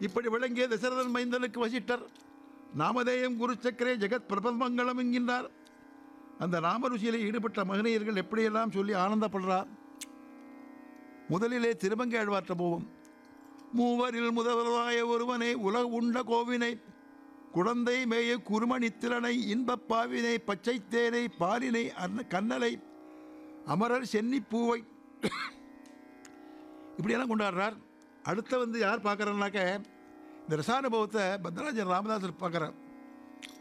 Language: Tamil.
இப்படி விளங்கிய தசரதன் மைந்தனுக்கு வசிட்டர் நாமதேயம் குருச்சக்கரே ஜெகத் பிரபமங்கலம் என்கின்றார் அந்த நாமருசியிலே ஈடுபட்ட மகனியர்கள் எப்படியெல்லாம் சொல்லி ஆனந்தப்படுறார் முதலிலே திருமங்கை ஆழ்வாற்ற போவோம் மூவரில் முதல்வராய ஒருவனை உலக உண்ட கோவினை குழந்தை மேய குருமணித்திறனை இன்பப் பாவினை பச்சைத் தேனை பாலினை அன்ன கண்ணலை அமரர் சென்னிப்பூவை இப்படியெல்லாம் கொண்டாடுறார் அடுத்த வந்து யார் பார்க்குறேன்னாக்க இந்த ரசானுபவத்தை பத்ராஜன் ராமதாசர் பார்க்குறார்